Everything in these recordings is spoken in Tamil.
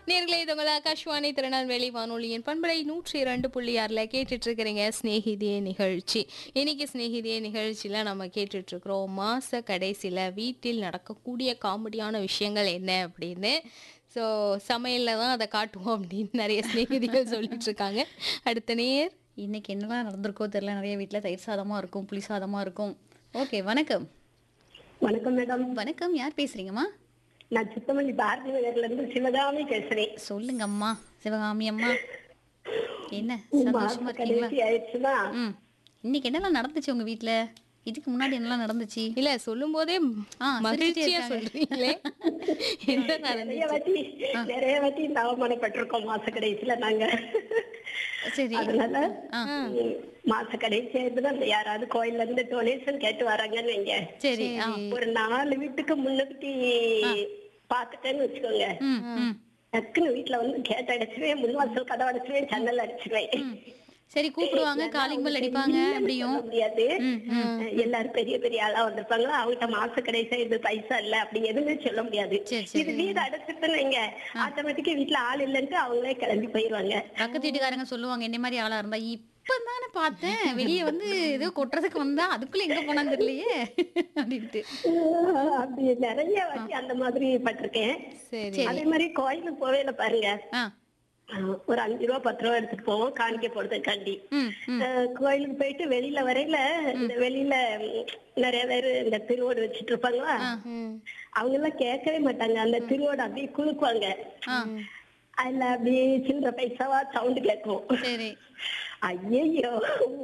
நேர்களே இது உங்கள் ஆகாஷ்வாணி திருநெல்வேலி வானொலியின் பண்பலை நூற்றி இரண்டு புள்ளி ஆறில் கேட்டுட்டு இருக்கிறீங்க ஸ்நேகிதியே நிகழ்ச்சி இன்னைக்கு ஸ்நேகிதியே நிகழ்ச்சியில் நம்ம கேட்டுட்டு இருக்கிறோம் மாச கடைசியில் வீட்டில் நடக்கக்கூடிய காமெடியான விஷயங்கள் என்ன அப்படின்னு ஸோ சமையலில் தான் அதை காட்டுவோம் அப்படின்னு நிறைய ஸ்நேகிதிகள் சொல்லிட்டு இருக்காங்க அடுத்த நேர் இன்னைக்கு என்னலாம் நடந்திருக்கோ தெரியல நிறைய வீட்டில் தயிர் சாதமா இருக்கும் புளி சாதமா இருக்கும் ஓகே வணக்கம் வணக்கம் மேடம் வணக்கம் யார் பேசுறீங்கம்மா நான் சித்தமல்லி பாரதி நகர்ல இருந்து சிவகாமி பேசுறேன் சொல்லுங்க அம்மா சிவகாமி அம்மா என்ன சந்தோஷமா மாச இருக்கீங்களா கடைசி ஆயிடுச்சுன்னா ம் இன்னைக்கு என்னலாம் நடந்துச்சு உங்க வீட்ல இதுக்கு முன்னாடி என்னலாம் நடந்துச்சு இல்லை சொல்லும் போதே ஆ, சிரிச்சிட்டே மகிழ்ச்சியா இருக்காங்க. சொல்றீங்களே என்ன நிறைய நடந்துச்சு வாட்டி நிறைய வாட்டி இந்த அவமானப்பட்டிருக்கோம் மாச கடைசியில நாங்க சரி அதனால ஆ. ம், மாச கடைசி ஆயிடுதுன்னா இந்த யாராவது கோயில்ல இருந்து டொனேஷன் கேட்டு வராங்கன்னு வைங்க சரி ஆ ஒரு நாலு வீட்டுக்கு முன்னுக்குட்டி பாத்துட்டேன்னு வச்சுக்கோங்க ம் ம் டக்குன்னு வீட்டுல வந்து கேட்டு அடைச்சிருவேன் முன் வாசல் கதவு அடைச்சிருவேன் ஜன்னல் அடிச்சிருவேன் ம். சரி கூப்பிடுவாங்க காலிங் பெல் அடிப்பாங்க இல்லைன்னு அப்படியும் சொல்ல முடியாது ம், எல்லாரும் பெரிய பெரிய ஆளா வந்திருப்பாங்களா அவங்ககிட்ட மாச கடைசியா இது பைசா இல்ல அப்படி எதுவுமே சொல்ல முடியாது சரி, சரி. இது வீடு அடைச்சிட்டுன்னு வைங்க ஆட்டோமேட்டிக்கா வீட்டுல ஆள் இல்லைன்ட்டு அவங்களே கிளம்பி போயிருவாங்க பக்கத்து வீட்டுக்காரங்க சொல்லுவாங்க என்ன மாதிரி ஆளா இருந்தா இப்பதானே பார்த்தேன் வெளியே வந்து ஏதோ கொட்டுறதுக்கு வந்தா அதுக்குள்ள எங்க போனான்னு தெரியலையே அப்படின்ட்டு ஆஹ் அப்படி நிறைய வாட்டி அந்த மாதிரி பட்டிருக்கேன் சரி அதே மாதிரி கோயிலுக்கு போவேல பாருங்க ஆ ஆஹ் ஒரு அஞ்சு ரூபா பத்து ரூபா எடுத்துட்டு போவோம் காணிக்க போறதுக்காண்டி ம் ம் ஆஹ் கோயிலுக்கு போயிட்டு வெளியில வரையில இந்த வெளியில ம், நிறைய பேர் இந்த திருவோடு வச்சிட்டு இருப்பாங்களா ம் அவங்க எல்லாம் கேட்கவே மாட்டாங்க அந்த திருவோடு அப்படியே குலுக்குவாங்க ஆ அதுல அப்படியே சில்லற பைசாவா சவுண்ட் கேட்கும் சரி ஐயோ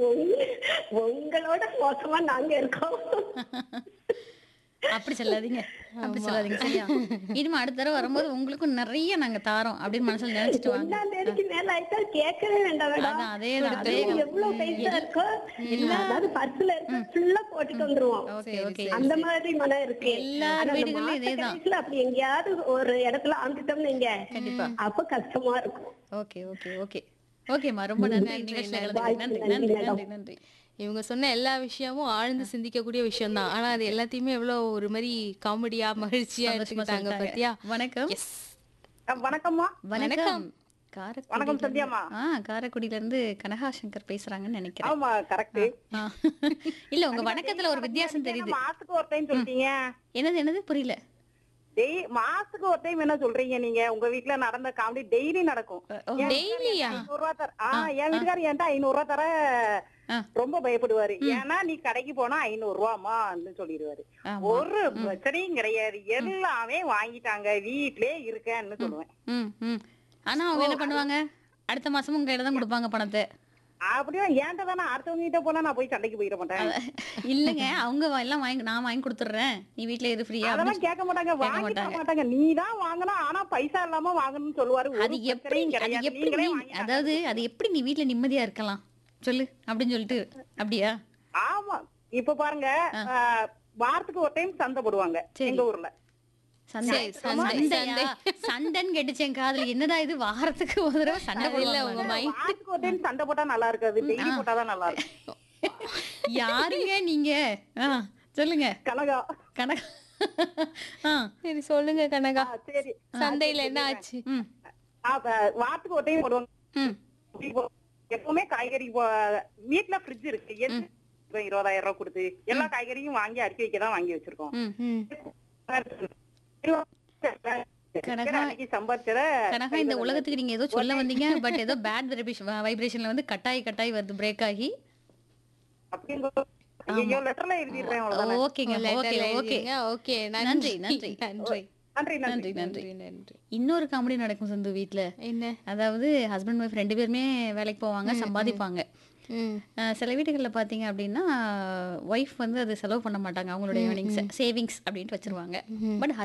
உங்களோட மோசமா நாங்க இருக்கோம் அப்படி சொல்லாதீங்க அப்படி சொல்லாதீங்க சரியா இனிமே அடுத்த தடவை வரும்போது உங்களுக்கும் நிறைய நாங்க தாரோம் அப்படின்னு மனசுல நினைச்சிட்டு வாங்க ஒன்னாம் தேதிக்கு மேல ஆயிட்டா கேட்கவே வேண்டாம் மேடம் அதான் அதேதான் அதே எவ்வளவு பைசா இருக்கோ அதாவது பர்ஸ்ல இருக்க ஃபுல்லா போட்டுட்டு வந்துருவோம் ஓகே ஓகே அந்த மாதிரி மனம் இருக்கு எல்லார் ஆனா அந்த வீடுகளிலும் மாச இதேதான். கடைசியில அப்படி எங்கேயாவது ஒரு இடத்துல ஆண்டுட்டோம்னு நீங்க கண்டிப்பா அப்ப கஷ்டமா இருக்கும் ஓகே ஓகே ஓகே ஓகேம்மா ரொம்ப நன்றி நிகழ்ச்சியில கலந்துக்கிட்டதுக்கு. நன்றி நன்றி நன்றி நன்றி இவங்க சொன்ன எல்லா விஷயமும் ஆழ்ந்து சிந்திக்கக்கூடிய விஷயம் தான் ஆனா அது எல்லாத்தையுமே எவ்வளவு ஒரு மாதிரி காமெடியா மகிழ்ச்சியா சந்தோஷமா எடுத்துக்கிட்டாங்க சொல்லிட்டாங்க. பத்தியா வணக்கம் எஸ் வணக்கம்மா வணக்கம் வணக்கம் காரைக்குடியில சந்தியாம்மா ஆ காரைக்குடியில இருந்து கனகாசங்கர் பேசுறாங்கன்னு நினைக்கிறேன் ஆமா கரெக்ட் ஆ. இல்ல உங்க வணக்கத்துல ஒரு வித்தியாசம் தெரியுது மாசத்துக்கு ஒரு டைம் சொல்லிட்டீங்க என்னது என்னது புரியல டெய் மாசத்துக்கு ஒரு டைம் என்ன சொல்றீங்க நீங்க உங்க வீட்ல நடந்த காமெடி டெய்லி நடக்கும் ஓ, என் டெய்லியா ஐநூறு ரூபா தர ஆ என் வீட்டுக்காரர் என்கிட்ட ஐநூறு ரூபா தர ஆ. ரொம்ப பயப்படுவாரு ஏன்னா நீ கடைக்கு போனா ஐநூறு ரூபாமா சொல்லிடுவாரு ஆமா. ஒரு பிரச்சனையும் கிடையாது எல்லாமே வாங்கிட்டாங்க வீட்லயே இருக்கேன்னு சொல்லுவேன் ம் ம் ஆனா அவங்க என்ன பண்ணுவாங்க அடுத்த மாசமும் உங்க கையில தான் கொடுப்பாங்க பணத்தை அப்படியே ஏன்ட்ட தானே அடுத்தவங்க கிட்ட போனா நான் போய் சண்டைக்கு போயிட மாட்டேன் இல்லங்க அவங்க வா- எல்லாம் வாங்கி நான் வாங்கி கொடுத்துட்றேன் நீ வீட்ல இரு ஃப்ரீயா அதெல்லாம் கேட்க மாட்டாங்க கேட்க வாங்கி தர மாட்டாங்க. மாட்டாங்க நீ தான் வாங்கணும் ஆனா பைசா இல்லாம வாங்கணும்னு சொல்லுவாரு ஒரு அது எப்படி பிரச்சனையும் அது கிடையாது. எப்படி நீங்களே நீ வாங்கி அதாவது அது எப்படி நீ வீட்ல நிம்மதியா இருக்கலாம் சொல்லு அப்படின்னு சொல்லிட்டு அப்படியா ஆமா இப்ப பாருங்க ஆஹ், வாரத்துக்கு ஒரு டைம் சந்தை போடுவாங்க சரி. எங்க ஊர்ல சண்டை சரி, சண்டை, சண்டையா சண்டைன்னு கேட்டுச்சேன் காதுல என்னடா இது வாரத்துக்கு ஒரு தடவை சண்டை அது இல்ல போடுவாங்க உங்க மைண்ட் வாரத்துக்கு ஒரு டைம் சண்டை போட்டா நல்லா இருக்காது டெய்லி போட்டாதான் நல்லா இருக்கும் யாருங்க நீங்க ஆ, சொல்லுங்க கனகா கணக்கு ஆ சரி சொல்லுங்க கனகா ஆ, சரி சந்தையில என்ன ஆச்சு ம் அப்ப வாரத்துக்கு ஒரு டைம் போடுவாங்க ம் இப்போ எப்பவுமே காய்கறி போ- வீட்ல ஃப்ரிட்ஜ் இருக்கு எதுக்கு இப்ப இருபதாயிரம் ரூபாய் கொடுத்து எல்லா காய்கறியும் வாங்கி அரிசி வைக்க தான் வாங்கி வச்சிருக்கோம் ம் ம் கனகா- அன்னைக்கு சம்பாதிச்சத கனகா இந்த உலகத்துக்கு நீங்க ஏதோ சொல்ல வந்தீங்க பட் ஏதோ பேட் வைப்ரேஷன்ல வந்து கட்டாயி கட்டாயி வருது பிரேக் ஆகி அப்படிங்க ஐயோ லெட்டர்ல எழுதிடுறேன் அவ்வளவுதானே ஓகேங்க ஓகே ஓகே ஓகே நன்றி, நன்றி. நன்றி நன்றி நன்றி நன்றி நன்றி நன்றி நன்றி இன்னொரு காமெடி நடக்கும் சந்து வீட்ல என்ன அதாவது ஹஸ்பண்ட் ஒய்ஃப் ரெண்டு பேருமே வேலைக்கு போவாங்க சம்பாதிப்பாங்க ம் அஹ் சில வீடுகளில் பார்த்தீங்க அப்படின்னா ஒய்ஃப் வந்து அது செலவு பண்ண மாட்டாங்க அவங்களுடைய ஏர்னிங்ஸ் சேவிங்ஸ் அப்படின்ட்டு வச்சிருவாங்க பட்